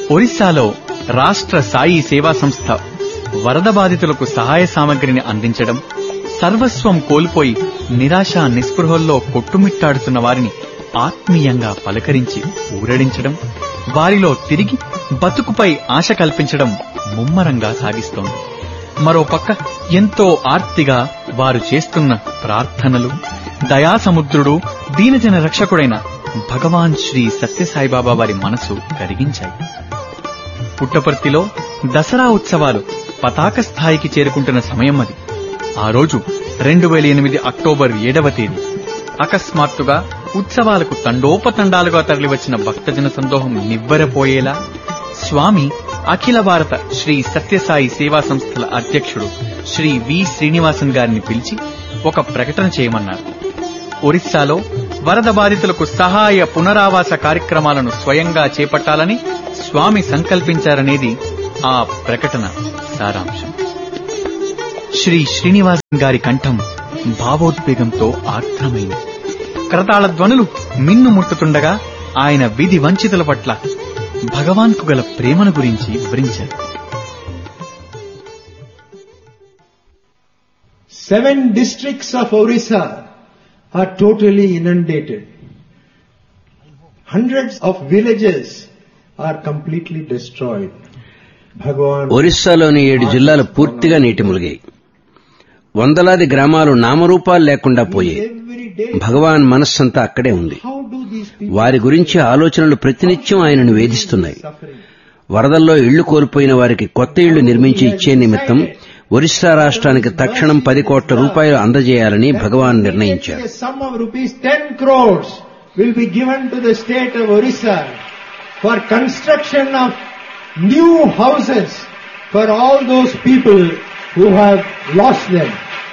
ఒరిస్సాలో రాష్ట్ర సాయి సేవా సంస్థ వరద బాధితులకు సహాయ సామగ్రిని అందించడం సర్వస్వం కోల్పోయి నిరాశ నిస్పృహల్లో కొట్టుమిట్టాడుతున్న వారిని ఆత్మీయంగా పలకరించి ఊరడించడం వారిలో తిరిగి బతుకుపై ఆశ కల్పించడం ముమ్మరంగా సాగిస్తోంది మరోపక్క ఎంతో ఆర్తిగా వారు చేస్తున్న ప్రార్థనలు దయాసముద్రుడు దీనజన రక్షకుడైన భగవాన్ శ్రీ సత్యసాయిబాబా వారి మనసు కరిగించాయి పుట్టపర్తిలో దసరా ఉత్సవాలు పతాక స్థాయికి చేరుకుంటున్న సమయం అది ఆ రోజు రెండు వేల ఎనిమిది అక్టోబర్ ఏడవ తేదీ అకస్మాత్తుగా ఉత్సవాలకు తండోపతండాలుగా తరలివచ్చిన భక్తజన సందోహం నివ్వెరపోయేలా స్వామి అఖిల భారత శ్రీ సత్యసాయి సేవా సంస్థల అధ్యక్షుడు శ్రీ వి శ్రీనివాసన్ గారిని పిలిచి ఒక ప్రకటన చేయమన్నారు ఒరిస్సాలో వరద బాధితులకు సహాయ పునరావాస కార్యక్రమాలను స్వయంగా చేపట్టాలని స్వామి సంకల్పించారనేది ఆ ప్రకటన సారాంశం శ్రీ శ్రీనివాసన్ గారి కంఠం భావోద్వేగంతో ఆర్ద్రమైంది కరతాళ ధ్వనులు మిన్ను ముట్టుతుండగా ఆయన విధి వంచితుల పట్ల భగవాన్కు గల ప్రేమను గురించి వివరించారు Seven districts of Orissa are totally inundated. Hundreds of villages are completely destroyed. Bhagavan ఒరిస్సాలోని ఏడు జిల్లాలు పూర్తిగా నీటి ములిగాయి వందలాది గ్రామాలు నామరూపాలు లేకుండా పోయాయి every day. భగవాన్ మనస్సంతా అక్కడే ఉంది How do these people వారి గురించి ఆలోచనలు ప్రతినిత్యం ఆయనను వేధిస్తున్నాయి suffering? వరదల్లో ఇళ్లు కోల్పోయిన వారికి కొత్త ఇళ్లు నిర్మించి ఇచ్చే నిమిత్తం ఒరిస్సా రాష్ట్రానికి తక్షణం పది కోట్ల రూపాయలు అందజేయాలని భగవాన్ నిర్ణయించారు A sum of rupees 10 crores will be given to the state of Orissa for construction of new houses for all those people who have lost them.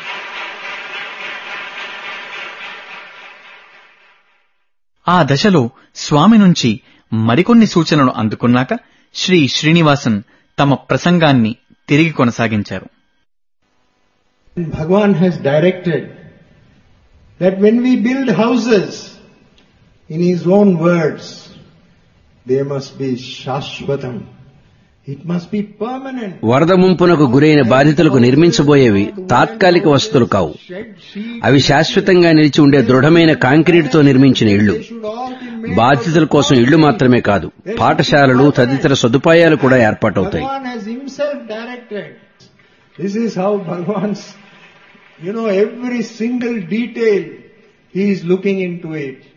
ఆ దశలో స్వామి నుంచి మరికొన్ని సూచనలు అందుకున్నాక శ్రీ శ్రీనివాసన్ తమ ప్రసంగాన్ని తిరిగి కొనసాగించారు And Bhagavan has directed that when we build houses, in his own words, they must be shashvatam. It must be permanent. వరద ముంపునకు గురైన బాధితులకు నిర్మించబోయేవి తాత్కాలిక వసతులు కావు Shed sheet, అవి శాశ్వతంగా నిలిచి ఉండే దృఢమైన కాంక్రీటుతో నిర్మించిన ఇళ్లు they should all be made. బాధితుల కోసం ఇళ్లు మాత్రమే కాదు పాఠశాలలు తదితర సదుపాయాలు కూడా ఏర్పాటవుతాయి Bhagavan has himself directed. This is how Bhagavan's, you know, every single detail he is looking into it.